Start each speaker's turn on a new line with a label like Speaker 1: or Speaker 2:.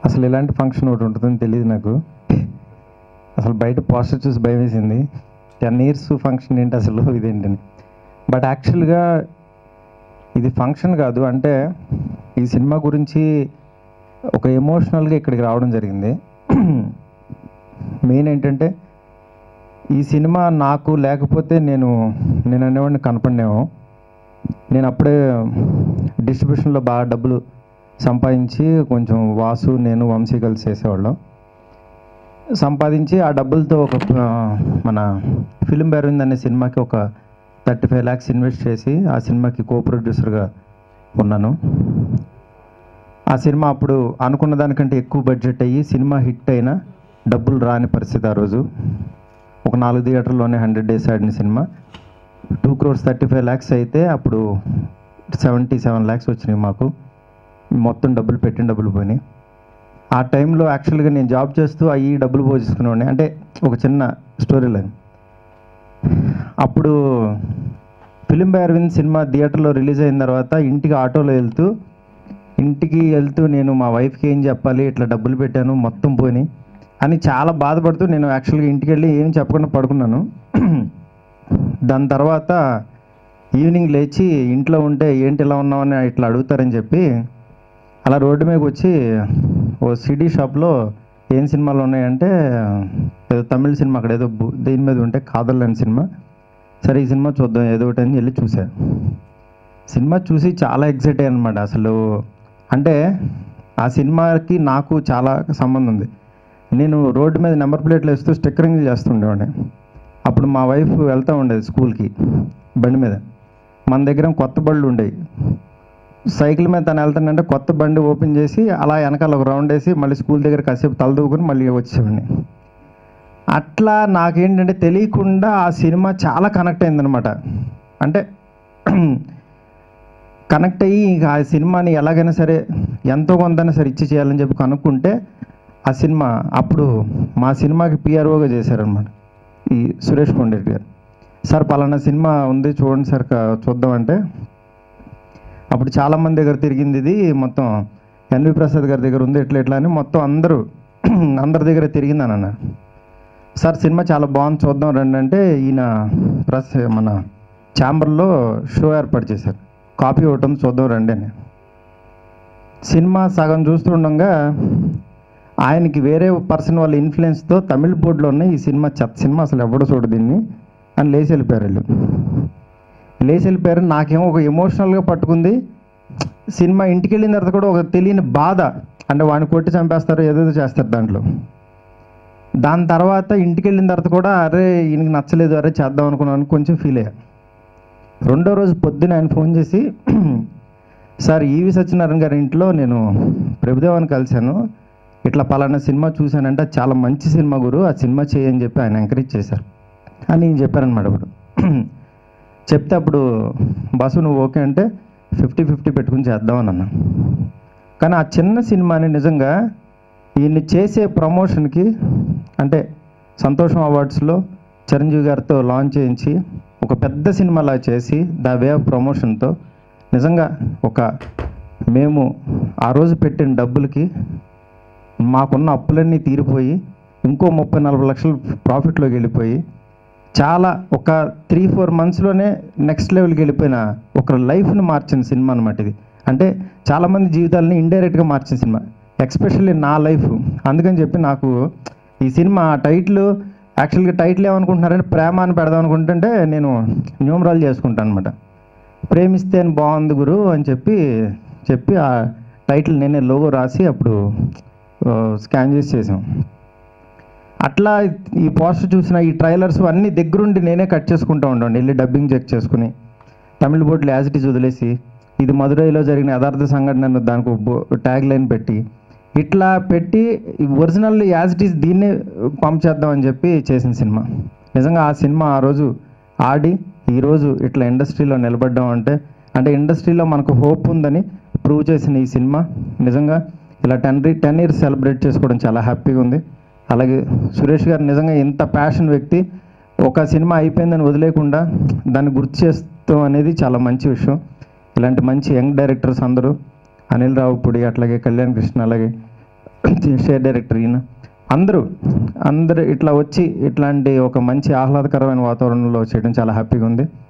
Speaker 1: అసలు ఇలాంటి ఫంక్షన్ ఒకటి ఉంటుందని తెలియదు నాకు అసలు బయట పోస్టర్ చూసి భయం వేసింది టెన్ ఇయర్స్ ఫంక్షన్ ఏంటి అసలు ఇదేంటని బట్ యాక్చువల్గా ఇది ఫంక్షన్ కాదు అంటే ఈ సినిమా గురించి ఒక ఎమోషనల్గా ఇక్కడికి రావడం జరిగింది మెయిన్ ఏంటంటే ఈ సినిమా నాకు లేకపోతే నేను నేను అనేవాడిని కనపడినేమో నేను అప్పుడే డిస్ట్రిబ్యూషన్లో బాగా డబ్బులు సంపాదించి కొంచెం వాసు నేను వంశీ కలిసి చేసేవాళ్ళం సంపాదించి ఆ డబ్బులతో ఒక ఆ, మన ఫిలిం బెరవింద్ అనే సినిమాకి ఒక థర్టీ ఫైవ్ ల్యాక్స్ ఇన్వెస్ట్ చేసి ఆ సినిమాకి కో ప్రొడ్యూసర్గా ఉన్నాను ఆ సినిమా అప్పుడు అనుకున్న దానికంటే ఎక్కువ బడ్జెట్ అయ్యి సినిమా హిట్ అయినా డబ్బులు రాని పరిస్థితి ఆ రోజు ఒక నాలుగు థియేటర్లోనే హండ్రెడ్ డేస్ ఆడిన సినిమా two crores thirty five lakhs అయితే అప్పుడు సెవెంటీ సెవెన్ ల్యాక్స్ వచ్చినాయి మాకు మొత్తం డబ్బులు పెట్టిన డబ్బులు పోయినాయి ఆ టైంలో యాక్చువల్గా నేను జాబ్ చేస్తూ అవి డబ్బులు పోషిస్తున్నాను అంటే ఒక చిన్న స్టోరీ లైన్ అప్పుడు ఫిలిం అరవింద్ సినిమా థియేటర్లో రిలీజ్ అయిన తర్వాత ఇంటికి ఆటోలో వెళ్తూ ఇంటికి వెళ్తూ నేను మా వైఫ్కి ఏం చెప్పాలి ఇట్లా డబ్బులు పెట్టాను మొత్తం పోయినాయి అని చాలా బాధపడుతూ నేను యాక్చువల్గా ఇంటికి వెళ్ళి ఏం చెప్పకుండా పడుకున్నాను దాని తర్వాత ఈవినింగ్ లేచి ఇంట్లో ఉంటే ఏంటి ఇలా ఉన్నామని ఇట్లా అడుగుతారని చెప్పి అలా రోడ్డు మీదకి వచ్చి ఓ సిడీ షాప్లో ఏం సినిమాలు ఉన్నాయంటే ఏదో తమిళ సినిమా అక్కడ ఏదో బు- దీని మీద ఉంటే కాదల్ అనే సినిమా సరే ఈ సినిమా చూద్దాం ఏదో ఒకటి అని వెళ్ళి చూసా సినిమా చూసి చాలా ఎగ్జైట్ అయ్యాను అనమాట అసలు అంటే ఆ సినిమాకి నాకు చాలా సంబంధం ఉంది నేను రోడ్డు మీద నెంబర్ ప్లేట్లు వేస్తూ స్టిక్కరింగ్ చేస్తుండేవాడిని అప్పుడు మా వైఫ్ వెళ్తూ ఉండేది స్కూల్కి బండి మీద మన దగ్గర కొత్త బళ్ళు ఉండేవి సైకిల్ మీద తను వెళ్తానంటే కొత్త బండి ఓపెన్ చేసి అలా వెనకాల ఒక రౌండ్ వేసి మళ్ళీ స్కూల్ దగ్గర కాసేపు తలదూకుని మళ్ళీ వచ్చేవాడిని అట్లా నాకేంటంటే తెలియకుండా ఆ సినిమా చాలా కనెక్ట్ అయిందనమాట అంటే కనెక్ట్ అయ్యి ఇక ఆ సినిమాని ఎలాగైనా సరే ఎంతో కొంతైనా సరే ఇచ్చి చేయాలని చెప్పి కనుక్కుంటే ఆ సినిమా అప్పుడు మా సినిమాకి పిఆర్ఓగా చేశారనమాట ఈ సురేష్ కొండరెడ్డి గారు సార్ పలానా సినిమా ఉంది చూడండి సార్ క- చూద్దామంటే అప్పుడు చాలామంది దగ్గర తిరిగింది ఇది మొత్తం ఎన్వి ప్రసాద్ గారి దగ్గర ఉంది ఎట్లా ఎట్లా అని మొత్తం అందరూ అందరి దగ్గర తిరిగిందని అన్నారు సార్ సినిమా చాలా బాగుంది చూద్దాం రండి అంటే ఈయన ప్రెస్ మన ఛాంబర్లో షో ఏర్పాటు చేశారు కాపీ ఒకటి ఉంది చూద్దాం రండి అని సినిమా సగం చూస్తుండగా ఆయనకి వేరే పర్సన్ వాళ్ళ ఇన్ఫ్లుయెన్స్తో తమిళ బోర్డులో ఉన్న ఈ సినిమా చెత్త సినిమా అసలు ఎవడో చూడు దీన్ని అని లేచి వెళ్ళిపోయారు వీళ్ళు లేచి వెళ్ళిపోయారు నాకేమో ఒక ఎమోషనల్గా పట్టుకుంది సినిమా ఇంటికి వెళ్ళిన తర్వాత కూడా ఒక తెలియని బాధ అంటే వాడిని కొట్టి చంపేస్తారు ఏదేదో చేస్తారు దాంట్లో దాని తర్వాత ఇంటికి వెళ్ళిన తర్వాత కూడా అరే ఈయనకి నచ్చలేదు అరే చేద్దాం అనుకున్నాను కొంచెం ఫీల్ అయ్యా రెండో రోజు పొద్దున ఆయన ఫోన్ చేసి సార్ ఈవి సత్యనారాయణ గారి ఇంట్లో నేను ప్రభుదేవాన్ని కలిశాను ఇట్లా పలానా సినిమా చూశానంటే అది చాలా మంచి సినిమా గురు ఆ సినిమా చేయని చెప్పి ఆయన ఎంకరేజ్ చేశారు అని నేను చెప్పారనమాట ఇప్పుడు చెప్తే అప్పుడు బస్సు నువ్వు ఓకే అంటే ఫిఫ్టీ ఫిఫ్టీ పెట్టుకుని చేద్దామని అన్నా కానీ ఆ చిన్న సినిమాని నిజంగా ఈయన్ని చేసే ప్రమోషన్కి అంటే సంతోషం అవార్డ్స్లో చిరంజీవి గారితో లాంచ్ చేయించి ఒక పెద్ద సినిమాలా చేసి ద వే ఆఫ్ ప్రమోషన్తో నిజంగా ఒక మేము ఆ రోజు పెట్టిన డబ్బులకి మాకున్న అప్పులన్నీ తీరిపోయి ఇంకో ముప్పై నలభై లక్షలు ప్రాఫిట్లోకి వెళ్ళిపోయి చాలా ఒక త్రీ ఫోర్ మంత్స్లోనే నెక్స్ట్ లెవెల్కి వెళ్ళిపోయిన ఒక లైఫ్ని మార్చిన సినిమా అనమాట ఇది అంటే చాలామంది జీవితాలని ఇండైరెక్ట్గా మార్చిన సినిమా ఎక్స్పెషల్లీ నా లైఫ్ అందుకని చెప్పి నాకు ఈ సినిమా టైటిల్ యాక్చువల్గా టైటిల్ ఏమనుకుంటున్నారంటే ప్రేమ అని పెడదాం అనుకుంటుంటే నేను న్యూమరాలు చేసుకుంటాను అనమాట ప్రేమిస్తే అని బాగుంది గురు అని చెప్పి చెప్పి ఆ టైటిల్ నేనే లోగో రాసి అప్పుడు స్కాన్ చేసి చేసాం అట్లా ఈ పోస్టర్ చూసిన ఈ ట్రైలర్స్ అన్నీ దగ్గరుండి నేనే కట్ చేసుకుంటూ ఉంటాను వెళ్ళి డబ్బింగ్ చెక్ చేసుకుని తమిళ బోర్డులు యాజ్ ఇట్ ఈజ్ వదిలేసి ఇది మదురైలో జరిగిన యథార్థ సంఘటనను దానికి ట్యాగ్ లైన్ పెట్టి ఇట్లా పెట్టి ఒరిజినల్ యాజ్ ఇట్ ఈస్ దీన్నే పంప్ చేద్దామని చెప్పి చేసిన సినిమా నిజంగా ఆ సినిమా ఆ రోజు ఆడి ఈరోజు ఇట్లా ఇండస్ట్రీలో నిలబడ్డాం అంటే అంటే ఇండస్ట్రీలో మనకు హోప్ ఉందని ప్రూవ్ చేసిన ఈ సినిమా నిజంగా ఇలా టెన్ టెన్ ఇయర్స్ సెలబ్రేట్ చేసుకోవడం చాలా హ్యాపీగా ఉంది అలాగే సురేష్ గారు నిజంగా ఇంత ప్యాషన్ వ్యక్తి ఒక సినిమా అయిపోయిందని వదిలేకుండా దాన్ని గుర్తు చేస్తాం అనేది చాలా మంచి విషయం ఇలాంటి మంచి యంగ్ డైరెక్టర్స్ అందరూ అనిల్ రావుపూడి అట్లాగే కళ్యాణ్ కృష్ణ అలాగే షేర్ డైరెక్టర్ ఈయన అందరూ అందరూ ఇట్లా వచ్చి ఇట్లాంటి ఒక మంచి ఆహ్లాదకరమైన వాతావరణంలో చేయడం చాలా హ్యాపీగా ఉంది